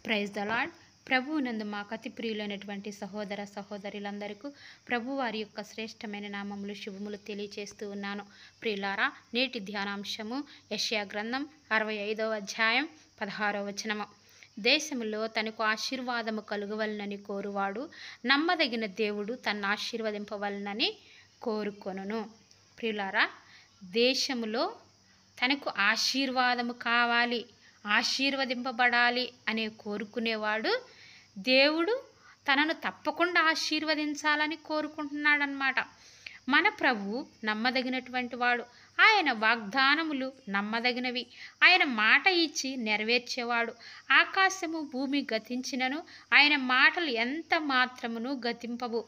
praise the lord ప్రభువునందు మాకు అతి ప్రియులైనటువంటి సహోదర సహోదరులందరికీ ప్రభు వారి యొక్క శ్రేష్టమైన నామములు శుభములు తెలియచేస్తూ ఉన్నాను ప్రియులారా నేటి ధ్యానాంశము యష్యా గ్రంథం అరవై ఐదవ అధ్యాయం పదహారవ వచనము దేశములో తనకు ఆశీర్వాదము కలుగవలనని కోరువాడు నమ్మదగిన దేవుడు తన్ను ఆశీర్వదింపవలనని కోరుకొనును ప్రియులారా దేశములో తనకు ఆశీర్వాదము కావాలి ఆశీర్వదింపబడాలి అనే కోరుకునేవాడు దేవుడు తనను తప్పకుండా ఆశీర్వదించాలని కోరుకుంటున్నాడనమాట మన ప్రభు నమ్మదగినటువంటి వాడు ఆయన వాగ్దానములు నమ్మదగినవి ఆయన మాట ఇచ్చి నెరవేర్చేవాడు ఆకాశము భూమి గతించినను ఆయన మాటలు ఎంత మాత్రమును గతింపవు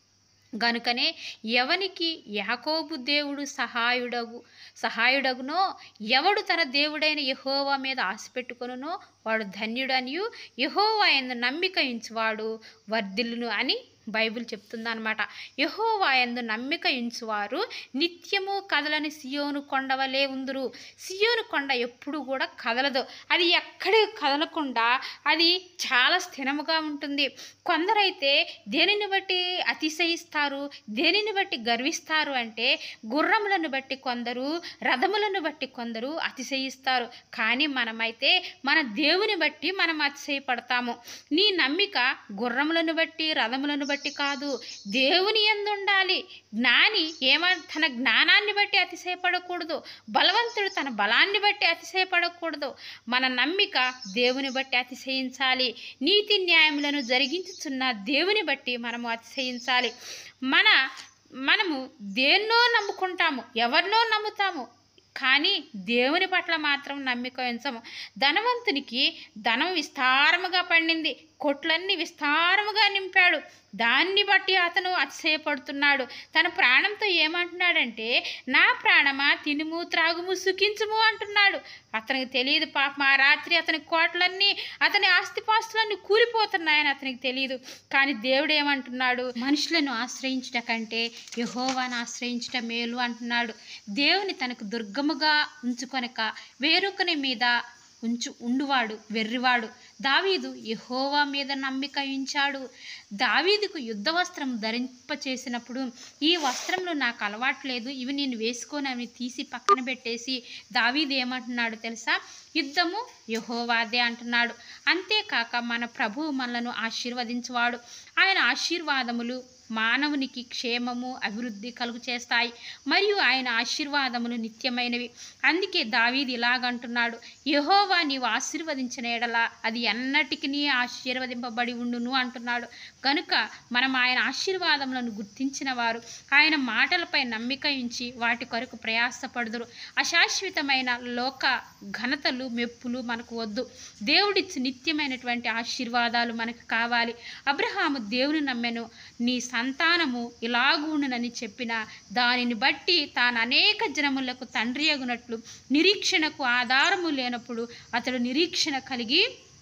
గనుకనే ఎవనికి యాకోబు దేవుడు సహాయుడగు సహాయుడగునో ఎవడు తన దేవుడైన యహోవా మీద ఆశ పెట్టుకొనునో వాడు ధన్యుడనియు యహోవా ఎందు నమ్మిక ఇంచువాడు వర్ధిల్లును అని బైబిల్ చెప్తుందన్నమాట యహోవా ఎందు నమ్మిక ఇంచువారు నిత్యము కదలని సియోను కొండవలే ఉందురు సియోను కొండ ఎప్పుడు కూడా కదలదు అది ఎక్కడికి కదలకుండా అది చాలా స్థిరముగా ఉంటుంది కొందరైతే దేనిని బట్టి అతిశయిస్తారు దేనిని బట్టి గర్విస్తారు అంటే గుర్రములను బట్టి కొందరు రథములను బట్టి కొందరు అతిశయిస్తారు కానీ మనమైతే మన దేవుని బట్టి మనం అతిశయపడతాము నీ నమ్మిక గుర్రములను బట్టి రథములను బట్టి కాదు దేవుని ఎందు ఉండాలి జ్ఞాని ఏమ తన జ్ఞానాన్ని బట్టి అతిశయపడకూడదు బలవంతుడు తన బలాన్ని బట్టి అతిశయపడకూడదు మన నమ్మిక దేవుని బట్టి అతిశయించాలి నీతి న్యాయములను జరిగించుచున్న దేవుని బట్టి మనము అతిశయించాలి మన మనము దేన్నో నమ్ముకుంటాము ఎవరినో నమ్ముతాము కానీ దేవుని పట్ల మాత్రం నమ్మిక ఉంచము ధనవంతునికి ధనం విస్తారముగా పండింది కొట్లన్నీ విస్తారముగా నింపాడు దాన్ని బట్టి అతను అతిశయపడుతున్నాడు తన ప్రాణంతో ఏమంటున్నాడంటే నా ప్రాణమా తినుము త్రాగుము సుఖించుము అంటున్నాడు అతనికి తెలియదు పాపం ఆ రాత్రి అతని కోట్లన్నీ అతని ఆస్తిపాస్తులన్నీ కూలిపోతున్నాయని అతనికి తెలియదు కానీ దేవుడు ఏమంటున్నాడు మనుషులను ఆశ్రయించట కంటే యహోవాను ఆశ్రయించట మేలు అంటున్నాడు దేవుని తనకు దుర్గముగా ఉంచుకొనక వేరొకని మీద ఉంచు ఉండువాడు వెర్రివాడు దావీదు యహోవా మీద నమ్మిక ఉంచాడు దావీదుకు యుద్ధ వస్త్రం ధరింప చేసినప్పుడు ఈ వస్త్రంలో నాకు అలవాటు లేదు ఇవి నేను వేసుకొని అవి తీసి పక్కన పెట్టేసి దావీదు ఏమంటున్నాడు తెలుసా యుద్ధము యహోవాదే అంటున్నాడు అంతేకాక మన ప్రభువు మనలను ఆశీర్వదించువాడు ఆయన ఆశీర్వాదములు మానవునికి క్షేమము అభివృద్ధి కలుగు చేస్తాయి మరియు ఆయన ఆశీర్వాదములు నిత్యమైనవి అందుకే దావీది ఇలాగంటున్నాడు యహోవా నీవు ఆశీర్వదించిన ఎడల అది ఎన్నటికి ఆశీర్వదింపబడి ఉండును అంటున్నాడు కనుక మనం ఆయన ఆశీర్వాదములను గుర్తించిన వారు ఆయన మాటలపై నమ్మిక ఉంచి వాటి కొరకు ప్రయాసపడుదురు అశాశ్వతమైన లోక ఘనతలు మెప్పులు మనకు వద్దు దేవుడిచ్చి నిత్యమైనటువంటి ఆశీర్వాదాలు మనకు కావాలి అబ్రహాము దేవుని నమ్మెను నీ సంతానము ఇలాగూనునని చెప్పిన దానిని బట్టి తాను అనేక జనములకు తండ్రి అగునట్లు నిరీక్షణకు ఆధారము లేనప్పుడు అతడు నిరీక్షణ కలిగి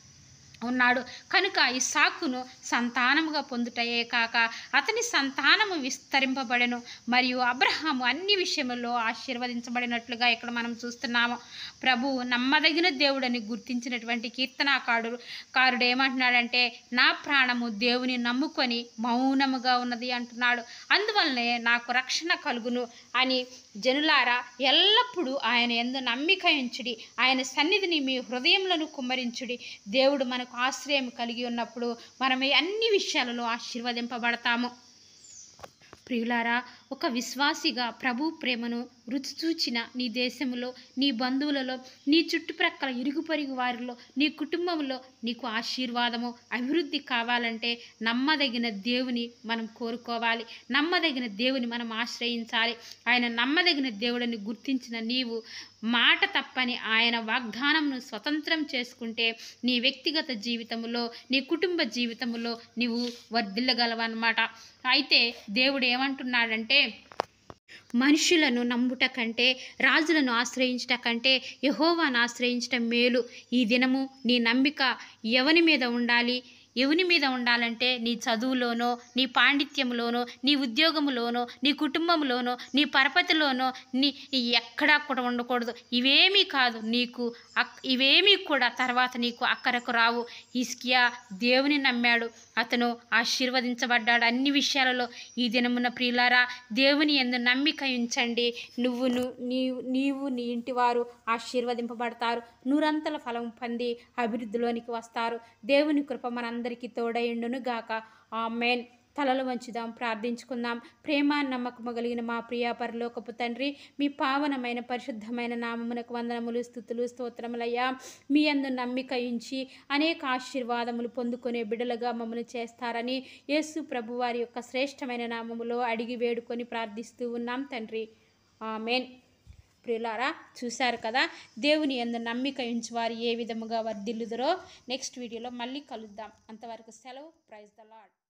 ఉన్నాడు కనుక ఇస్సాకును సంతానముగా పొందుటయే కాక అతని సంతానము విస్తరింపబడెను మరియు అబ్రహాము అన్ని విషయముల్లో ఆశీర్వదించబడినట్లుగా ఇక్కడ మనం చూస్తున్నాము ప్రభు నమ్మదగిన దేవుడని గుర్తించినటువంటి కీర్తనాకారుడు కారుడు ఏమంటున్నాడంటే నా ప్రాణము దేవుని నమ్ముకొని మౌనముగా ఉన్నది అంటున్నాడు అందువల్లనే నాకు రక్షణ కలుగును అని జనులారా ఎల్లప్పుడూ ఆయన ఎందు నమ్మిక ఉంచుడి ఆయన సన్నిధిని మీ హృదయములను కుమ్మరించుడి దేవుడు మనకు ఆశ్రయం కలిగి ఉన్నప్పుడు మనం ఈ అన్ని విషయాలలో ఆశీర్వదింపబడతాము ప్రియులారా ఒక విశ్వాసిగా ప్రభు ప్రేమను రుచి చూచిన నీ దేశంలో నీ బంధువులలో నీ చుట్టుప్రక్కల ఇరుగు పొరుగు వారిలో నీ కుటుంబంలో నీకు ఆశీర్వాదము అభివృద్ధి కావాలంటే నమ్మదగిన దేవుని మనం కోరుకోవాలి నమ్మదగిన దేవుని మనం ఆశ్రయించాలి ఆయన నమ్మదగిన దేవుడిని గుర్తించిన నీవు మాట తప్పని ఆయన వాగ్దానంను స్వతంత్రం చేసుకుంటే నీ వ్యక్తిగత జీవితంలో నీ కుటుంబ జీవితంలో నీవు వర్ధిల్లగలవన్నమాట అయితే దేవుడు ఏమంటున్నాడంటే మనుషులను నమ్ముట కంటే రాజులను ఆశ్రయించట కంటే యహోవాను ఆశ్రయించటం మేలు ఈ దినము నీ నమ్మిక ఎవని మీద ఉండాలి ఎవని మీద ఉండాలంటే నీ చదువులోనో నీ పాండిత్యంలోనో నీ ఉద్యోగంలోనో నీ కుటుంబంలోనో నీ పరపతిలోనో నీ ఎక్కడా కూడా ఉండకూడదు ఇవేమీ కాదు నీకు అక్ ఇవేమీ కూడా తర్వాత నీకు అక్కరకు రావు హిస్కియా దేవుని నమ్మాడు అతను ఆశీర్వదించబడ్డాడు అన్ని విషయాలలో ఈ దినమున ప్రియులారా దేవుని ఎందు నమ్మిక ఉంచండి నువ్వు ను- నీవు నీవు నీ ఇంటి వారు ఆశీర్వదింపబడతారు నూరంతల ఫలం పొంది అభివృద్ధిలోనికి వస్తారు దేవుని కృప మనందరికీ తోడయుండును గాక ఆమెన్ తలలు వంచుదాం ప్రార్థించుకుందాం ప్రేమ నమ్మకము కలిగిన మా ప్రియ పరలోకపు తండ్రి మీ పావనమైన పరిశుద్ధమైన నామమునకు వందనములు స్థుతులు స్తోత్రములయ్యా మీ అందు నమ్మిక ఉంచి అనేక ఆశీర్వాదములు పొందుకునే బిడలుగా మమ్మల్ని చేస్తారని యేసు ప్రభు వారి యొక్క శ్రేష్టమైన నామములో అడిగి వేడుకొని ప్రార్థిస్తూ ఉన్నాం తండ్రి ఆమెన్ ప్రియులారా చూశారు కదా దేవుని ఎందు నమ్మిక ఉంచి వారు ఏ విధముగా వర్ధిల్లుదరో నెక్స్ట్ వీడియోలో మళ్ళీ కలుద్దాం అంతవరకు సెలవు ప్రైజ్ ద లాడ్